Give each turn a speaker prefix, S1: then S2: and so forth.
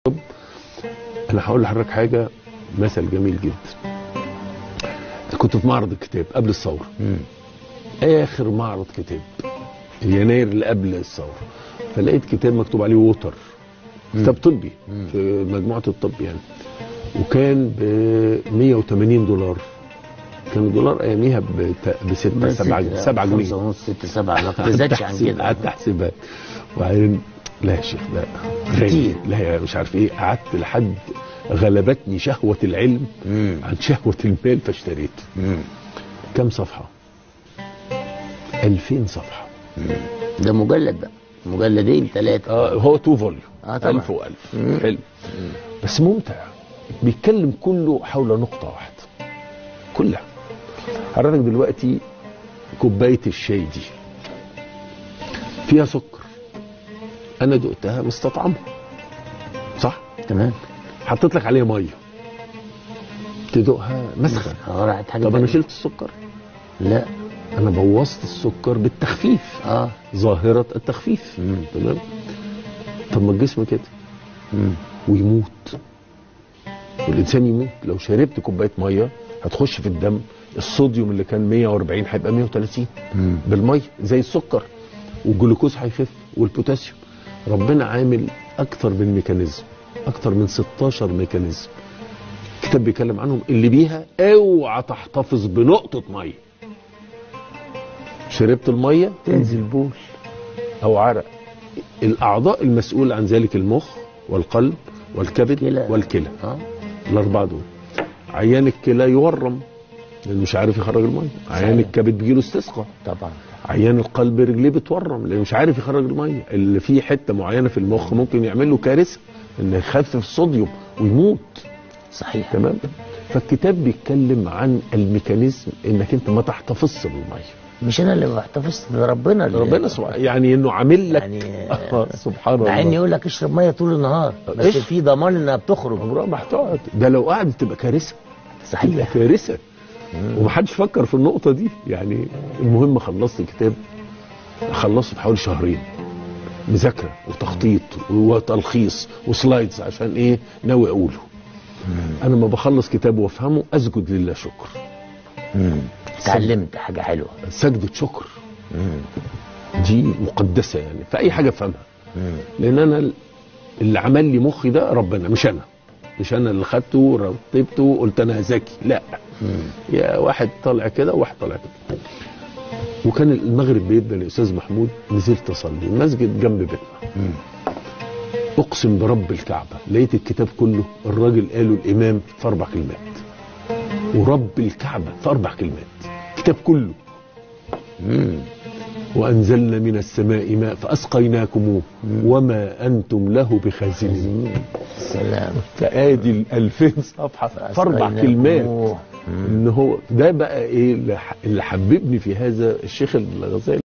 S1: انا هقول لحضرتك حاجه مثل جميل جدا كنت في معرض الكتاب قبل الثوره
S2: مم.
S1: اخر معرض كتاب يناير اللي قبل الثوره فلقيت كتاب مكتوب عليه ووتر كتاب طبي في مجموعه الطب يعني وكان ب 180 دولار كان الدولار اياميها ب 6 7 7 جنيه
S2: خمسة ونص ست سبعة ما بتزيدش عن
S1: أحسب-
S2: كده
S1: قعدت احسبها وبعدين لا يا شيخ ده غالي
S2: كتير.
S1: لا يا مش عارف ايه قعدت لحد غلبتني شهوه العلم
S2: مم.
S1: عن شهوه المال فاشتريته
S2: مم.
S1: كم صفحه 2000 صفحه
S2: ده مجلد بقى مجلدين ثلاثة
S1: اه هو تو فوليوم
S2: آه طبعا.
S1: 1000 و1000 حلو بس ممتع بيتكلم كله حول نقطه واحده كلها حضرتك دلوقتي كوبايه الشاي دي فيها سكر انا دقتها مستطعمها صح
S2: تمام
S1: حطيت لك عليها ميه تدوقها مسخن
S2: اه راحت حاجة
S1: طب انا
S2: تانية.
S1: شلت السكر
S2: لا
S1: انا بوظت السكر بالتخفيف
S2: اه
S1: ظاهره التخفيف
S2: مم.
S1: تمام طب ما الجسم كده
S2: مم.
S1: ويموت والانسان يموت لو شربت كوبايه ميه هتخش في الدم الصوديوم اللي كان 140 هيبقى 130
S2: مم.
S1: بالميه زي السكر والجلوكوز هيخف والبوتاسيوم ربنا عامل اكتر من ميكانيزم اكتر من 16 ميكانيزم الكتاب بيتكلم عنهم اللي بيها اوعى تحتفظ بنقطه ميه شربت الميه تنزل بول او عرق الاعضاء المسؤوله عن ذلك المخ والقلب والكبد
S2: كلى.
S1: والكلى
S2: اه
S1: الاربعه دول عيان الكلى يورم لانه مش عارف يخرج الميه عيان
S2: صحيح.
S1: الكبد بيجيله استسقاء
S2: طبعا
S1: عيان القلب رجليه بتورم لانه مش عارف يخرج الميه اللي فيه حته معينه في المخ ممكن يعمل له كارثه انه يخفف الصوديوم ويموت
S2: صحيح
S1: تمام فالكتاب بيتكلم عن الميكانيزم انك انت ما تحتفظش بالميه
S2: مش انا اللي بحتفظ ده ربنا اللي
S1: ربنا سبحانه يعني انه عامل لك
S2: يعني
S1: آه، سبحان
S2: مع ان
S1: الله
S2: يقول لك اشرب ميه طول النهار بس
S1: إيش؟
S2: في ضمان انها بتخرج
S1: عمرها ما هتقعد ده لو قعدت تبقى كارثه تبقى
S2: صحيح
S1: كارثه ومحدش فكر في النقطه دي يعني المهم خلصت الكتاب خلصته في حوالي شهرين مذاكره وتخطيط وتلخيص وسلايدز عشان ايه ناوي اقوله انا لما بخلص كتاب وافهمه اسجد لله شكر
S2: مم. اتعلمت حاجه حلوه
S1: سجدة شكر
S2: مم.
S1: دي مقدسه يعني في اي حاجه افهمها
S2: مم.
S1: لان انا اللي عمل لي مخي ده ربنا مش انا مش انا اللي خدته ورتبته وقلت انا ذكي لا
S2: مم.
S1: يا واحد طالع كده وواحد طالع كده وكان المغرب بيدنا يا استاذ محمود نزلت اصلي المسجد جنب بيتنا
S2: مم.
S1: اقسم برب الكعبه لقيت الكتاب كله الراجل قاله الامام في اربع كلمات ورب الكعبه في اربع كلمات الكتاب كله
S2: مم.
S1: وانزلنا من السماء ماء فاسقيناكموه وما انتم له بخازنين
S2: سلام
S1: فادي ال 2000 صفحه في اربع كلمات
S2: مم.
S1: ان هو ده بقى ايه اللي ح- اللي حببني في هذا الشيخ الغزالي